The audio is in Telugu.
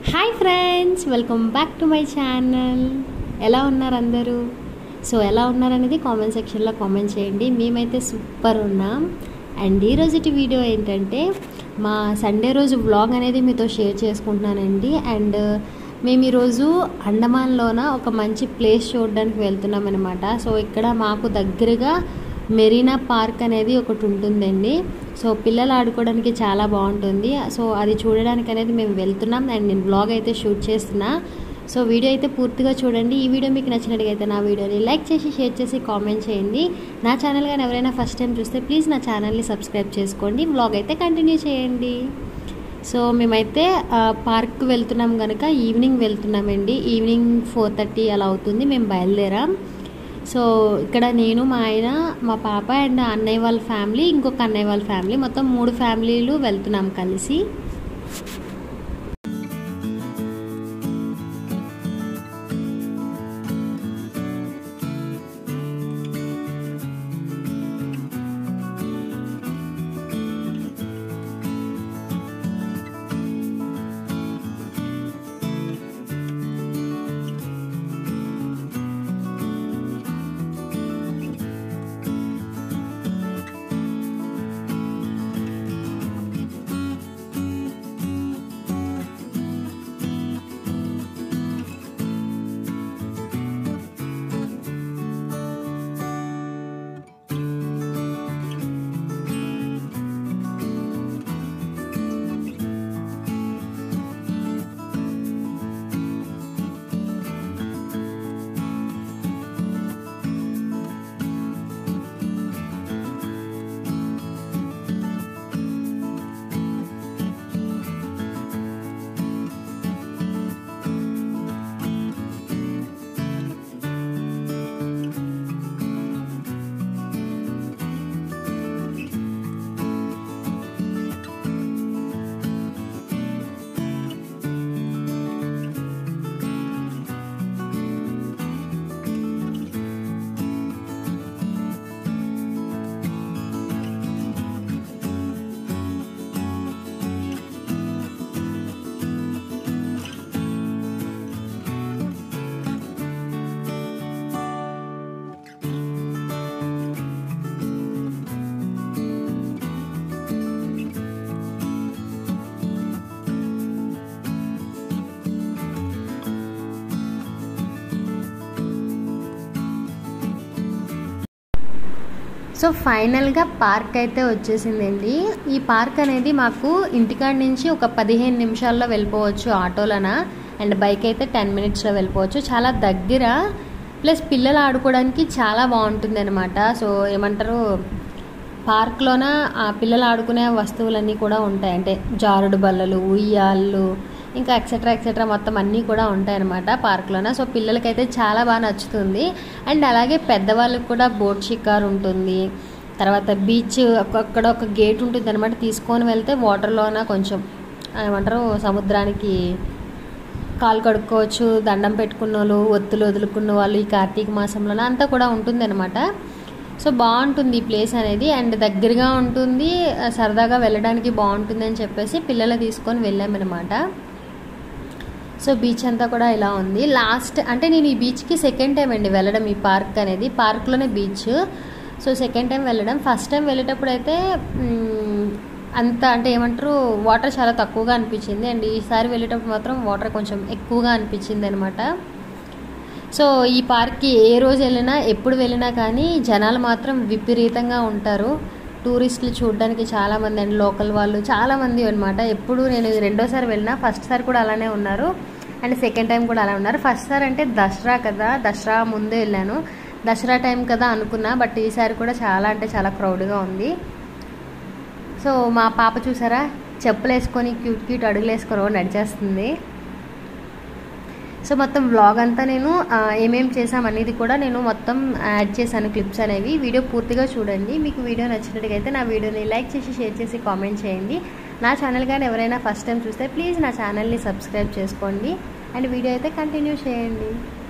hi friends welcome back to my channel ఎలా ఉన్నారు అందరూ సో ఎలా ఉన్నారనేది కామెంట్ సెక్షన్లో కామెంట్ చేయండి మేమైతే సూపర్ ఉన్నాం అండ్ ఈ రోజుటి వీడియో ఏంటంటే మా సండే రోజు వ్లాగ్ అనేది మీతో షేర్ చేసుకుంటున్నానండి అండ్ మేము ఈరోజు అండమాన్లోన ఒక మంచి ప్లేస్ చూడడానికి వెళ్తున్నాం అనమాట సో ఇక్కడ మాకు దగ్గరగా మెరీనా పార్క్ అనేది ఒకటి ఉంటుందండి సో పిల్లలు ఆడుకోవడానికి చాలా బాగుంటుంది సో అది చూడడానికి అనేది మేము వెళ్తున్నాం అండ్ నేను బ్లాగ్ అయితే షూట్ చేస్తున్నా సో వీడియో అయితే పూర్తిగా చూడండి ఈ వీడియో మీకు నచ్చినట్టుగైతే నా వీడియోని లైక్ చేసి షేర్ చేసి కామెంట్ చేయండి నా ఛానల్ కానీ ఎవరైనా ఫస్ట్ టైం చూస్తే ప్లీజ్ నా ఛానల్ని సబ్స్క్రైబ్ చేసుకోండి బ్లాగ్ అయితే కంటిన్యూ చేయండి సో మేమైతే పార్క్ వెళ్తున్నాం కనుక ఈవినింగ్ వెళ్తున్నామండి ఈవినింగ్ ఫోర్ థర్టీ అలా అవుతుంది మేము బయలుదేరాం సో ఇక్కడ నేను మా ఆయన మా పాప అండ్ అన్నయ్య వాళ్ళ ఫ్యామిలీ ఇంకొక అన్నయ్య వాళ్ళ ఫ్యామిలీ మొత్తం మూడు ఫ్యామిలీలు వెళ్తున్నాం కలిసి సో ఫైనల్గా పార్క్ అయితే వచ్చేసిందండి ఈ పార్క్ అనేది మాకు ఇంటికాడ నుంచి ఒక పదిహేను నిమిషాల్లో వెళ్ళిపోవచ్చు ఆటోలన అండ్ బైక్ అయితే టెన్ మినిట్స్లో వెళ్ళిపోవచ్చు చాలా దగ్గర ప్లస్ పిల్లలు ఆడుకోవడానికి చాలా బాగుంటుంది అనమాట సో ఏమంటారు పార్క్లోన ఆ పిల్లలు ఆడుకునే వస్తువులన్నీ కూడా ఉంటాయి అంటే జారుడు బల్లలు ఉయ్యాళ్ళు ఇంకా ఎక్సెట్రా ఎక్సెట్రా మొత్తం అన్నీ కూడా ఉంటాయన్నమాట పార్క్లోన సో పిల్లలకైతే చాలా బాగా నచ్చుతుంది అండ్ అలాగే పెద్దవాళ్ళకి కూడా బోట్ షికార్ ఉంటుంది తర్వాత బీచ్ అక్కడ ఒక గేట్ ఉంటుంది అనమాట తీసుకొని వెళ్తే వాటర్లోన కొంచెం ఏమంటారు సముద్రానికి కాలు కడుక్కోవచ్చు దండం పెట్టుకున్న వాళ్ళు ఒత్తులు వదులుకున్న వాళ్ళు ఈ కార్తీక మాసంలోన అంతా కూడా ఉంటుంది అనమాట సో బాగుంటుంది ఈ ప్లేస్ అనేది అండ్ దగ్గరగా ఉంటుంది సరదాగా వెళ్ళడానికి బాగుంటుంది అని చెప్పేసి పిల్లలు తీసుకొని వెళ్ళామన్నమాట సో బీచ్ అంతా కూడా ఇలా ఉంది లాస్ట్ అంటే నేను ఈ బీచ్కి సెకండ్ టైం అండి వెళ్ళడం ఈ పార్క్ అనేది పార్క్లోనే బీచ్ సో సెకండ్ టైం వెళ్ళడం ఫస్ట్ టైం వెళ్ళేటప్పుడు అయితే అంత అంటే ఏమంటారు వాటర్ చాలా తక్కువగా అనిపించింది అండ్ ఈసారి వెళ్ళేటప్పుడు మాత్రం వాటర్ కొంచెం ఎక్కువగా అనిపించింది అనమాట సో ఈ పార్క్కి ఏ రోజు వెళ్ళినా ఎప్పుడు వెళ్ళినా కానీ జనాలు మాత్రం విపరీతంగా ఉంటారు టూరిస్టులు చూడడానికి చాలామంది అండ్ లోకల్ వాళ్ళు చాలామంది అనమాట ఎప్పుడు నేను రెండోసారి వెళ్ళినా ఫస్ట్ సారి కూడా అలానే ఉన్నారు అండ్ సెకండ్ టైం కూడా అలా ఉన్నారు ఫస్ట్ సారి అంటే దసరా కదా దసరా ముందే వెళ్ళాను దసరా టైం కదా అనుకున్నా బట్ ఈసారి కూడా చాలా అంటే చాలా క్రౌడ్గా ఉంది సో మా పాప చూసారా చెప్పులు వేసుకొని క్యూట్ క్యూట్ అడుగులు వేసుకొని నడిచేస్తుంది సో మొత్తం వ్లాగ్ అంతా నేను ఏమేం చేసాం అనేది కూడా నేను మొత్తం యాడ్ చేశాను క్లిప్స్ అనేవి వీడియో పూర్తిగా చూడండి మీకు వీడియో నచ్చినట్టుగైతే నా వీడియోని లైక్ చేసి షేర్ చేసి కామెంట్ చేయండి నా ఛానల్ కానీ ఎవరైనా ఫస్ట్ టైం చూస్తే ప్లీజ్ నా ఛానల్ని సబ్స్క్రైబ్ చేసుకోండి అండ్ వీడియో అయితే కంటిన్యూ చేయండి